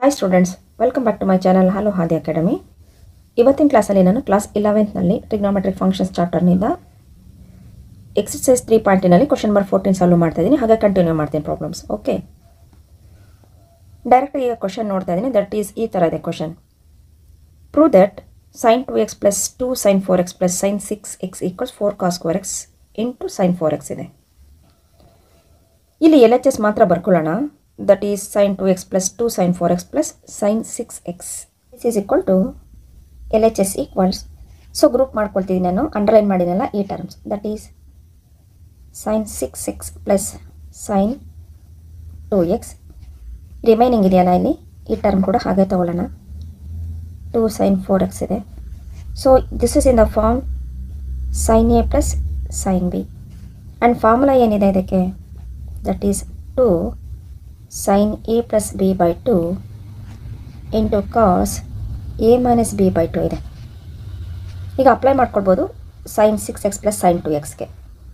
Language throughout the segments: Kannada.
Hi students welcome back to my channel hello Haadi academy ಇವತ್ತಿನ ಕ್ಲಾಸಲ್ಲಿ ನಾನು ಕ್ಲಾಸ್ ಇಲೆವೆಂತ್ನಲ್ಲಿ ಟ್ರಿಗ್ನೋಮೆಟ್ರಿಕ್ ಫಂಕ್ಷನ್ಸ್ ಚಾಪ್ಟರ್ನಿಂದ ಎಕ್ಸಸೈಸ್ ತ್ರೀ ಪಾಯಿಂಟಿನಲ್ಲಿ ಕ್ವಶನ್ ನಂಬರ್ ಫೋರ್ಟೀನ್ ಸಾಲ್ವ್ ಮಾಡ್ತಾ ಇದ್ದೀನಿ ಹಾಗೆ ಕಂಟಿನ್ಯೂ ಮಾಡ್ತೀನಿ ಪ್ರಾಬ್ಲಮ್ಸ್ ಓಕೆ ಡೈರೆಕ್ಟ್ ಈಗ ಕ್ವಶನ್ ನೋಡ್ತಾ ಇದ್ದೀನಿ ದಟ್ ಈಸ್ ಈ ಥರ ಇದೆ question prove that sin two x plus two sign four x plus sin six x equals four cos square x into sin four x ಇದೆ ಇಲ್ಲಿ ಎಲ್ ಎಚ್ ಎಸ್ ಮಾತ್ರ ಬರ್ಕೊಳ್ಳೋಣ that is sin two x plus two sign four x plus sin six x this is equal to L H S equals so group ಮಾಡ್ಕೊಳ್ತಿದ್ದೀನಿ ನಾನು ಅಂಡರ್ಲೈನ್ ಮಾಡಿನಲ್ಲ ಈ terms that is sin six x plus sin two x remaining ಇದೆಯಲ್ಲ ಇಲ್ಲಿ ಈ ಟರ್ಮ್ ಕೂಡ ಹಾಗೆ ತಗೊಳ್ಳೋಣ ಟು ಸೈನ್ ಫೋರ್ ಎಕ್ಸ್ ಇದೆ so this is in the form sin A plus sign B and formula ಏನಿದೆ ಇದಕ್ಕೆ that is two sign A plus B by two into cos A minus B by two ಇದೆ ಈಗ ಅಪ್ಲೈ ಮಾಡ್ಕೊಳ್ಬೋದು sin six x plus sin two ಎಕ್ಸ್ಗೆ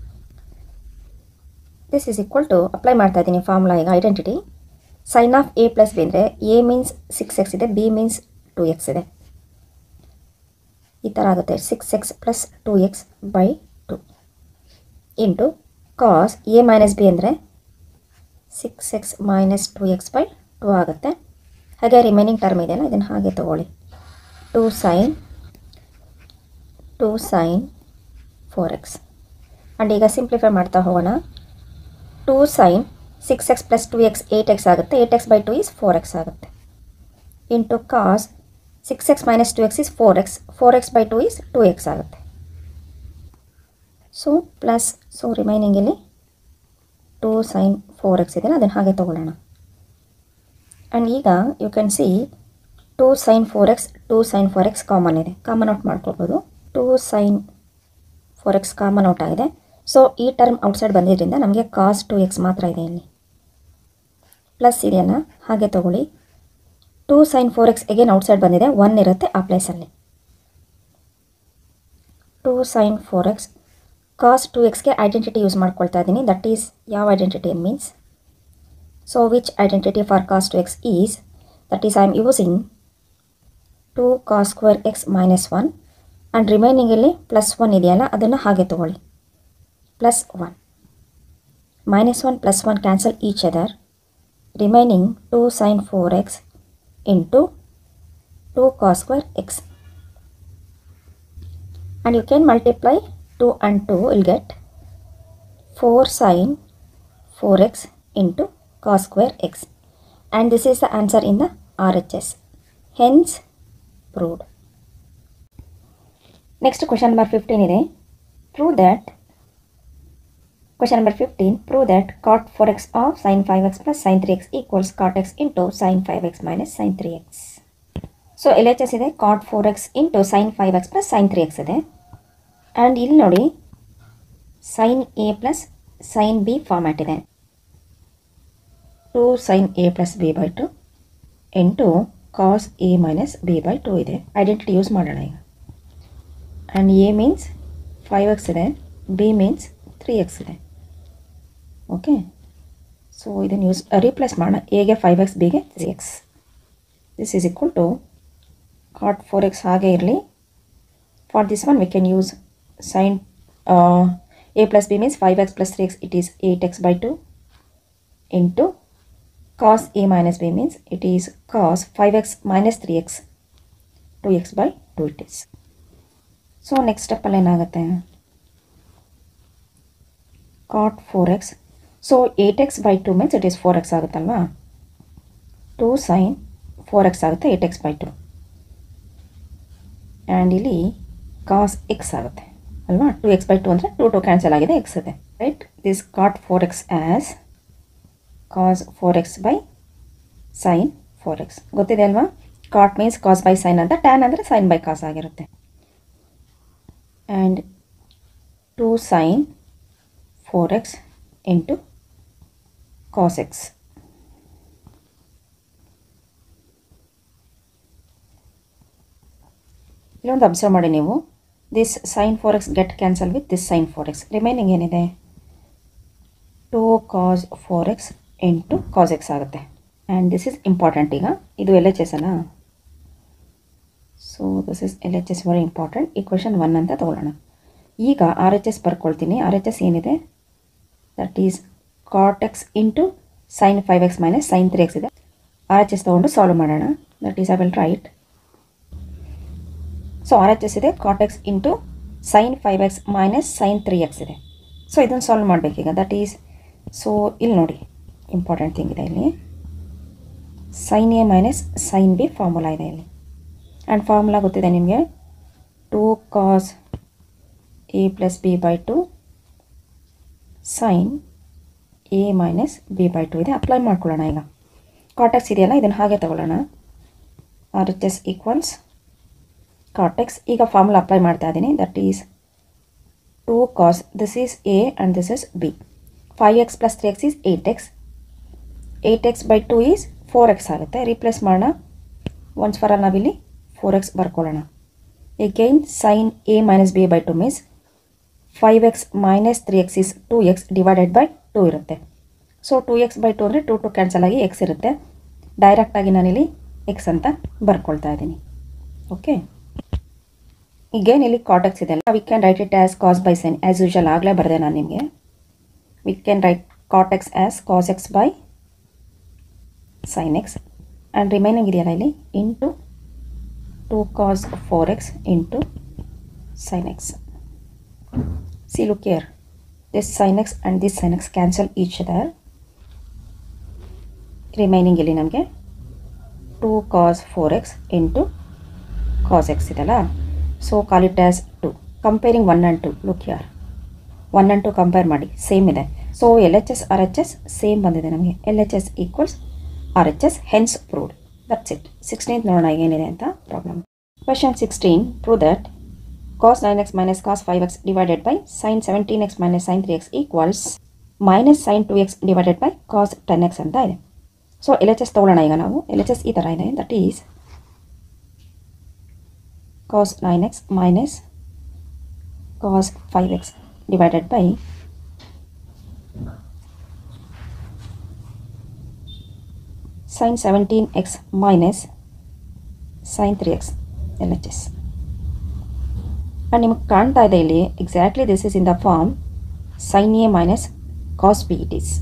this is equal to apply ಮಾಡ್ತಾ ಇದ್ದೀನಿ ಫಾರ್ಮುಲಾ ಈಗ identity sin of A plus B ಅಂದರೆ ಎ ಮೀನ್ಸ್ ಸಿಕ್ಸ್ ಎಕ್ಸ್ ಇದೆ ಬಿ ಮೀನ್ಸ್ ಟು ಎಕ್ಸ್ ಇದೆ ಈ ಥರ ಆಗುತ್ತೆ six x plus two x by two into cos A minus B ಅಂದರೆ six x minus two x by two ಆಗುತ್ತೆ ಹಾಗೆ ರಿಮೈನಿಂಗ್ ಟರ್ಮ್ ಇದೆಯಲ್ಲ ಇದನ್ನು ಹಾಗೆ ತೊಗೊಳ್ಳಿ two sin two sign four x and ಈಗ ಸಿಂಪ್ಲಿಫೈ ಮಾಡ್ತಾ ಹೋಗೋಣ two sin six x plus two x eight x ಆಗುತ್ತೆ eight x by two is four x ಆಗುತ್ತೆ into cos six x minus two x is four x four x by two is two x ಆಗುತ್ತೆ ಸೊ ಪ್ಲಸ್ ಸೊ ರಿಮೈನಿಂಗ್ ಇಲ್ಲಿ ಟು ಸೈನ್ ಫೋರ್ ಎಕ್ಸ್ ಇದೆಯಲ್ಲ ಅದನ್ನು ಹಾಗೆ ತೊಗೊಳ್ಳೋಣ ಆ್ಯಂಡ್ ಈಗ you can see two sign four x two sign four x common ಇದೆ ಕಾಮನ್ ಔಟ್ ಮಾಡ್ಕೊಳ್ಬೋದು two sign four x common out ಆಗಿದೆ ಸೊ ಈ ಟರ್ಮ್ ಔಟ್ಸೈಡ್ ಬಂದಿದ್ದರಿಂದ ನಮಗೆ ಕಾಸ್ ಟು ಎಕ್ಸ್ ಮಾತ್ರ ಇದೆ ಇಲ್ಲಿ ಪ್ಲಸ್ ಇದೆಯಲ್ಲ ಹಾಗೆ ತೊಗೊಳ್ಳಿ two sign four x again outside ಬಂದಿದೆ ಒನ್ ಇರುತ್ತೆ ಆ ಪ್ಲೇಸಲ್ಲಿ two sign four x cos two ಎಕ್ಸ್ಗೆ ಐಡೆಂಟಿಟಿ ಯೂಸ್ ಮಾಡ್ಕೊಳ್ತಾ ಇದ್ದೀನಿ ದಟ್ ಈಸ್ ಯಾವ identity means so which identity for cos two x is that is I am using two cos square x minus one and remaining ಇಲ್ಲಿ ಪ್ಲಸ್ ಒನ್ ಇದೆಯಲ್ಲ ಅದನ್ನು ಹಾಗೆ ತೊಗೊಳ್ಳಿ plus one minus one plus one cancel each other remaining to sign four x into two cos square x and you can multiply 2 and 2 will get 4 sine 4x into cos square x and this is the answer in the RHS hence proved next question number 15 ಇದೆ prove that question number 15 prove that cot 4x of sin 5x plus sin 3x equals cot x into sin 5x minus sin 3x so L H S ಇದೆ cot four x into sine five x plus sine three x ಇದೆ ಆ್ಯಂಡ್ ಇಲ್ಲಿ ನೋಡಿ sine A plus sign B format ಇದೆ two sign A plus B by two into cos A minus B by two ಇದೆ ಐಡೆಂಟಿಟಿ ಯೂಸ್ ಮಾಡೋಣ ಈಗ and A means five x ಇದೆ ಬಿ ಮೀನ್ಸ್ ತ್ರೀ ಎಕ್ಸ್ ಇದೆ ಓಕೆ ಸೊ ಇದನ್ನು ಯೂಸ್ ರೀಪ್ಲೇಸ್ ಮಾಡೋಣ ಎಗೆ ಫೈವ್ ಎಕ್ಸ್ ಬಿಗೆ three x this is equal to cot four x ಹಾಗೆ ಇರಲಿ for this one we can use sin uh, a plus b means 5x plus 3x it is 8x by 2 into cos a minus b means it is cos 5x minus 3x 2x by 2 it is so next ಸ್ಟೆಪ್ಪಲ್ಲಿ ಏನಾಗುತ್ತೆ cot four x so eight x by two means it is four x ಆಗುತ್ತಲ್ವಾ ಟು ಸೈನ್ ಫೋರ್ ಎಕ್ಸ್ ಆಗುತ್ತೆ eight x by two and ಇಲ್ಲಿ ಕಾಸ್ ಎಕ್ಸ್ ಆಗುತ್ತೆ ಅಲ್ವಾ ಟು ಎಕ್ಸ್ ಬೈ ಟು ಅಂದರೆ ಟು ಟು ಕ್ಯಾನ್ಸಲ್ ಆಗಿದೆ ಎಕ್ಸ್ ಇದೆ right this cot four x as cos four x by sine four x ಗೊತ್ತಿದೆ ಅಲ್ವಾ cot means cos by sine ಅಂತ ಟ್ಯಾನ್ ಅಂದರೆ ಸೈನ್ ಬೈ ಕಾಸ್ ಆಗಿರುತ್ತೆ and two sign four x into cos x ಇಲ್ಲೊಂದು ಅಬ್ಸರ್ವ್ ಮಾಡಿ ನೀವು this sine four x get cancel with this sine four x remaining ಏನಿದೆ two cos four x into cos x ಆಗುತ್ತೆ ಆ್ಯಂಡ್ ದಿಸ್ ಇಸ್ ಇಂಪಾರ್ಟೆಂಟ್ ಈಗ ಇದು ಎಲ್ ಎಚ್ ಎಸ್ ಅಲ್ಲ so this is L H S very important ಈ ಕ್ವೆಶನ್ ಒನ್ ಅಂತ ತೊಗೊಳ್ಳೋಣ ಈಗ ಆರ್ ಎಚ್ ಎಸ್ ಬರ್ಕೊಳ್ತೀನಿ ಆರ್ ಎಚ್ ಎಸ್ ಏನಿದೆ that is cot x into sine five x minus sine three x ಇದೆ ಆರ್ ಎಚ್ ಎಸ್ ತೊಗೊಂಡು ಸಾಲ್ವ್ ಮಾಡೋಣ that is I will write so R H S ಇದೆ cot x into sine five x minus sine three x ಇದೆ ಸೊ ಇದನ್ನು ಸಾಲ್ವ್ ಮಾಡಬೇಕೀಗ ದಟ್ ಈಸ್ ಸೊ ಇಲ್ಲಿ ನೋಡಿ ಇಂಪಾರ್ಟೆಂಟ್ ಥಿಂಗ್ ಇದೆ ಇಲ್ಲಿ sine A minus sine B formula ಇದೆ ಇಲ್ಲಿ ಆ್ಯಂಡ್ ಫಾರ್ಮುಲಾ ಗೊತ್ತಿದೆ ನಿಮಗೆ two cos A plus B by two sign A minus B by two ಇದೆ ಅಪ್ಲೈ ಮಾಡ್ಕೊಳ್ಳೋಣ ಈಗ ಕಾಟೆಕ್ಸ್ ಇದೆಯಲ್ಲ ಇದನ್ನು ಹಾಗೆ ತಗೊಳ್ಳೋಣ R H S equals cot x ಈಗ ಫಾರ್ಮುಲಾ ಅಪ್ಲೈ ಮಾಡ್ತಾ ಇದ್ದೀನಿ that is two cos this is A and this is B five x plus three x is eight x eight x by two is four x ಆಗುತ್ತೆ ರೀಪ್ಲೇಸ್ ಮಾಡೋಣ ಒನ್ಸ್ ಫಾರ್ ಆಲ್ ನಾವಿಲ್ಲಿ ಫೋರ್ ಎಕ್ಸ್ ಬರ್ಕೊಳ್ಳೋಣ again sine A minus B by two means five x minus three x is two x divided by two ಇರುತ್ತೆ so two x by two ಅಂದರೆ ಟು ಟು ಕ್ಯಾನ್ಸಲ್ ಆಗಿ ಎಕ್ಸ್ ಇರುತ್ತೆ ಡೈರೆಕ್ಟಾಗಿ ನಾನಿಲ್ಲಿ ಎಕ್ಸ್ ಅಂತ ಬರ್ಕೊಳ್ತಾ ಇದ್ದೀನಿ ಓಕೆ ಈಗೇನು ಇಲ್ಲಿ ಕಾಟೆಕ್ಸ್ ಇದೆ we can write it as cos by sine as usual ಆಗಲೇ ಬರೆದೆ ನಾನು ನಿಮಗೆ we can write cot x as cos x by sine x and remaining ಇದೆಯಲ್ಲ ಇಲ್ಲಿ into two cos four x into sine x see look care this sine x and this sine x cancel each other remaining ಇಲ್ಲಿ ನಮಗೆ two cos four x into cos x ಇದೆಲ್ಲ so call it as two comparing one and two look ಯಾರ್ ಒನ್ ಆ್ಯಂಡ್ ಟು ಕಂಪೇರ್ ಮಾಡಿ ಸೇಮ್ ಇದೆ so L H S R H S same ಬಂದಿದೆ ನಮಗೆ L H S equals R H S hence proved that's it sixteenth ನೋಡೋಣ ಏನಿದೆ ಅಂತ problem question sixteen prove that cos nine x minus cos five x divided by sine seventeen x minus sine three x equals minus sine two x divided by cos ten x ಅಂತ ಇದೆ ಸೊ ಎಲ್ ಎಚ್ ಎಸ್ ತೊಗೊಳ್ಳೋಣ ಈಗ ನಾವು ಎಲ್ ಎಚ್ ಎಸ್ ಈ ಥರ ಇದೆ that is cos 9x minus cos 5x divided by sin 17x minus sin 3x LHS. And ನಿಮಗೆ ಕಾಣ್ತಾ ಇದೆ ಇಲ್ಲಿ exactly this is in the form sin A minus cos B it is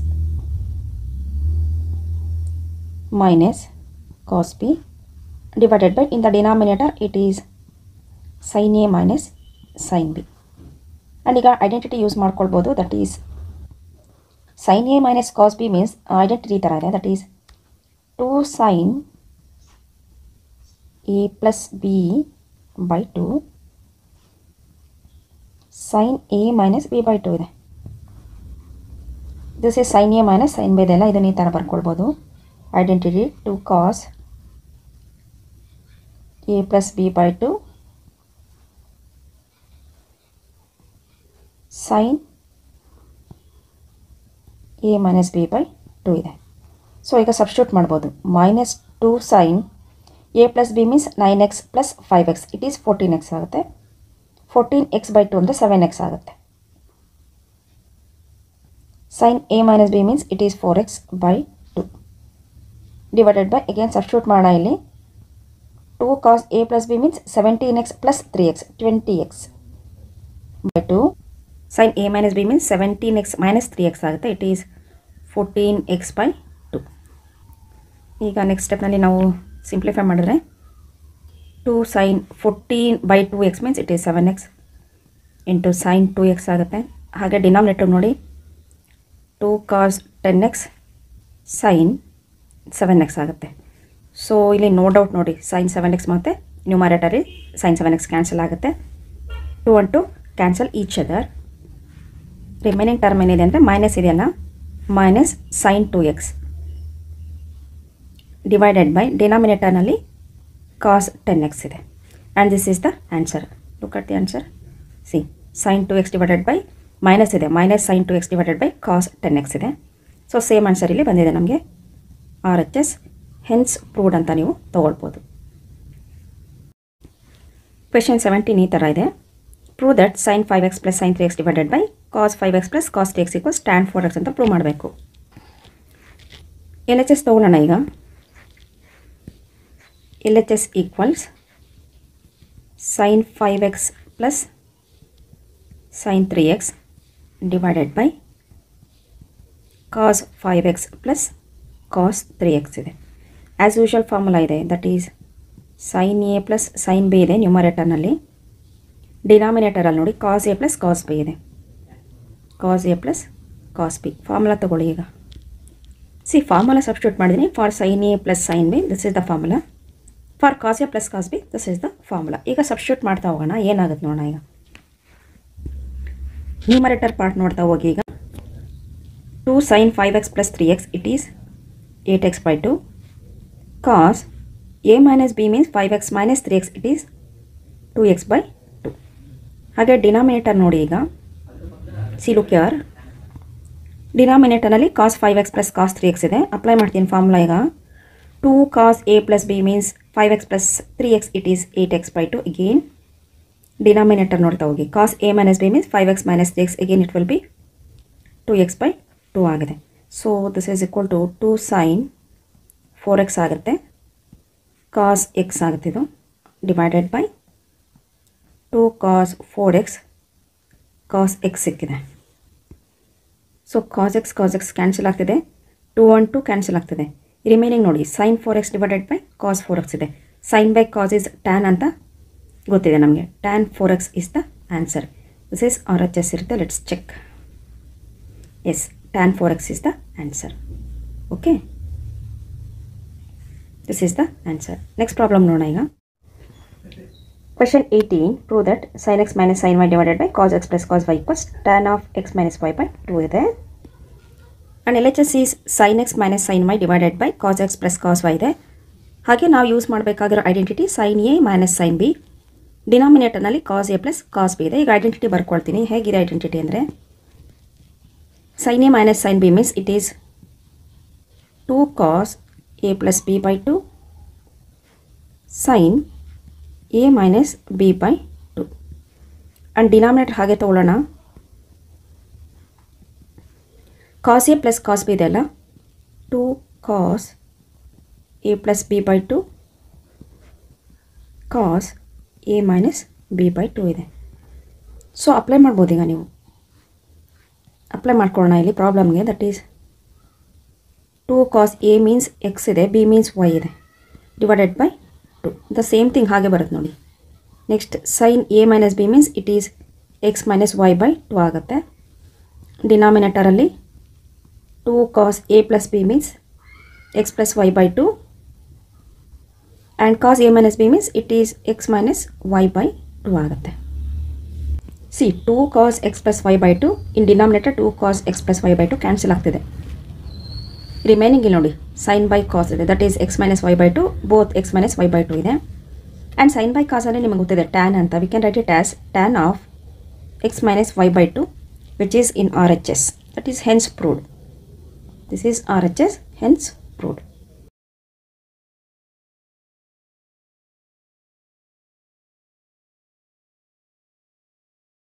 minus cos B divided by in the denominator it is sine A minus sine B and ಈಗ ಐಡೆಂಟಿಟಿ ಯೂಸ್ ಮಾಡ್ಕೊಳ್ಬೋದು that is sine A minus cos B means identity ಥರ ಇದೆ that is two sign A plus B by two sign A minus B by two ಇದೆ this is sine A minus sine B ಇದೆಲ್ಲ ಇದನ್ನು ಈ ಥರ ಬರ್ಕೊಳ್ಬೋದು identity two cos A plus B by two sign A minus B by two ಇದೆ ಸೊ ಈಗ ಸಬ್ಸ್ಟ್ಯೂಟ್ ಮಾಡ್ಬೋದು minus two sign A plus B means nine x plus five x it is fourteen x ಆಗುತ್ತೆ ಫೋರ್ಟೀನ್ ಎಕ್ಸ್ ಬೈ ಟು ಅಂದರೆ ಸೆವೆನ್ ಎಕ್ಸ್ ಆಗುತ್ತೆ sine A minus B means it is four x by two divided by again substitute ಮಾಡೋಣ ಇಲ್ಲಿ two cos A plus B means seventeen x plus three x twenty x by two sign A minus B means seventeen x minus three x ಆಗುತ್ತೆ it is fourteen x by two ಈಗ ನೆಕ್ಸ್ಟ್ ಸ್ಟೆಪ್ನಲ್ಲಿ ನಾವು ಸಿಂಪ್ಲಿಫೈ ಮಾಡಿದ್ರೆ two sine fourteen by two x means it is seven x into sine two x ಆಗುತ್ತೆ ಹಾಗೆ ಡಿನಾಮಿನೇಟರ್ ನೋಡಿ two cos ten x sine seven x ಆಗುತ್ತೆ ಸೊ ಇಲ್ಲಿ ನೋ ಡೌಟ್ ನೋಡಿ ಸೈನ್ ಸೆವೆನ್ ಎಕ್ಸ್ ಮತ್ತು ನ್ಯೂಮರೇಟರಿ ಸೈನ್ ಸೆವೆನ್ ಎಕ್ಸ್ ಕ್ಯಾನ್ಸಲ್ ಆಗುತ್ತೆ two one two cancel each other remaining term ಏನಿದೆ ಅಂದರೆ ಮೈನಸ್ ಇದೆಯಲ್ಲ minus sine two x divided by ಡಿನಾಮಿನೇಟರ್ನಲ್ಲಿ ಕಾಸ್ ಟೆನ್ ಎಕ್ಸ್ ಇದೆ and this is the answer look at the answer see sine two x divided by minus ಇದೆ minus sine two x divided by cos ten x ಇದೆ ಸೊ ಸೇಮ್ ಆನ್ಸರ್ ಇಲ್ಲಿ ಬಂದಿದೆ ನಮಗೆ R H S hence proved ಅಂತ ನೀವು ತೊಗೊಳ್ಬೋದು ಕ್ವೆಶನ್ ಸೆವೆಂಟೀನ್ ಈ ಥರ ಇದೆ prove that sine five x plus sine three x divided by cos five x plus cos three x equals tan four x ಅಂತ ಪ್ರೂವ್ ಮಾಡಬೇಕು ಎಲ್ ಎಚ್ ಎಸ್ ತೊಗೊಳ್ಳೋಣ ಈಗ L H S equals sine five x plus sine three x divided by cos five x plus cos three x ಇದೆ ಆ್ಯಸ್ ಯೂಶುವಲ್ ಫಾರ್ಮುಲಾ ಇದೆ that is sine A plus sign B ಇದೆ ನ್ಯೂಮರೇಟರ್ನಲ್ಲಿ ಡಿನಾಮಿನೇಟರಲ್ಲಿ ನೋಡಿ cos A plus cos B ಇದೆ cos A plus cos B formula ತೊಗೊಳ್ಳಿ ಈಗ ಸಿ ಫಾರ್ಮುಲಾ ಸಬ್ಸ್ಟಿಟ್ಯೂಟ್ ಮಾಡಿದ್ದೀನಿ for sine A plus sign B this is the formula for cos A plus cos B this is the formula ಈಗ ಸಬ್ಸ್ಟಿಟ್ಯೂಟ್ ಮಾಡ್ತಾ ಹೋಗೋಣ ಏನಾಗುತ್ತೆ ನೋಡೋಣ ಈಗ ನ್ಯೂಮರೇಟರ್ ಪಾರ್ಟ್ ನೋಡ್ತಾ ಹೋಗಿ ಈಗ two sine five x plus three x it is eight x by two cos A minus B means five x minus three x it is two x by two ಹಾಗೆ ಡಿನಾಮಿನೇಟರ್ ನೋಡಿ ಈಗ ಸಿ ಲುಕ್ ಯಾರ್ ಡಿನಾಮಿನೇಟರ್ನಲ್ಲಿ cos five x plus cos three x ಇದೆ ಅಪ್ಲೈ ಮಾಡ್ತೀನಿ ಫಾರ್ಮುಲಾ ಈಗ two cos A plus B means five x plus three x it is eight x by to again denominator ನೋಡ್ತಾ ಹೋಗಿ cos A minus B means five x minus three x again it will be two x by two ಆಗಿದೆ so this is equal to two sign four x ಆಗುತ್ತೆ ಕಾಸ್ ಎಕ್ಸ್ ಆಗುತ್ತೆ ಇದು divided by two cos four x cos x ಸಿಕ್ಕಿದೆ so cos x cos x cancel ಆಗ್ತಿದೆ ಟು ಒನ್ ಟು ಕ್ಯಾನ್ಸಲ್ ಆಗ್ತಿದೆ ರಿಮೈನಿಂಗ್ ನೋಡಿ sine four x divided by cos four x ಇದೆ sign by cos is tan ಅಂತ ಗೊತ್ತಿದೆ ನಮಗೆ tan four x is the answer this is R H S ಇರುತ್ತೆ let's check yes tan four x is the answer okay this is the answer next problem ನೋಡೋಣ ಈಗ question eighteen prove that sine x minus sine y divided by cos x plus cos y equals tan of x minus y by two ಇದೆ and L H S is sine x minus sine y divided by cos x plus cos y ಇದೆ ಹಾಗೆ ನಾವು ಯೂಸ್ ಮಾಡಬೇಕಾಗಿರೋ identity sine A minus sine B ಡಿನಾಮಿನೇಟರ್ನಲ್ಲಿ cos A plus cos B ಇದೆ ಈಗ ಐಡೆಂಟಿಟಿ ಬರ್ಕೊಳ್ತೀನಿ ಹೇಗಿದೆ ಐಡೆಂಟಿಟಿ ಅಂದರೆ sine A minus sine B means it is two cos A plus B by two sign A minus B by two and denominator ಹಾಗೆ ತೊಗೊಳ್ಳೋಣ cos A plus cos B ಇದೆಯಲ್ಲ two cos A plus B by two cos A minus B by two ಇದೆ ಸೊ ಅಪ್ಲೈ ಮಾಡ್ಬೋದು ಈಗ ನೀವು ಅಪ್ಲೈ ಮಾಡ್ಕೊಳ್ಳೋಣ ಇಲ್ಲಿ ಪ್ರಾಬ್ಲಮ್ಗೆ that is two cos A means x ಇದೆ ಬಿ ಮೀನ್ಸ್ ವೈ ಇದೆ divided by two the same thing ಹಾಗೆ ಬರುತ್ತೆ ನೋಡಿ next sine A minus B means it is x minus y by two ಆಗುತ್ತೆ ಡಿನಾಮಿನೇಟರಲ್ಲಿ two cos A plus B means x plus y by two and cos A minus B means it is x minus y by two ಆಗುತ್ತೆ see two cos x plus y by two in denominator two cos x plus y by two cancel ಆಗ್ತಿದೆ ರಿಮೈನಿಂಗ್ ಇಲ್ಲಿ ನೋಡಿ ಸೈನ್ ಬೈ ಕಾಸ್ ಇದೆ that is x minus y by two both x minus y by two ಇದೆ ಆ್ಯಂಡ್ ಸೈನ್ ಬೈ ಕಾಸಲ್ಲಿ ನಿಮಗೆ ಗೊತ್ತಿದೆ ಟ್ಯಾನ್ ಅಂತ we can write it as tan of x minus y by two which is in R H S that is hence proved this is R H S hence proved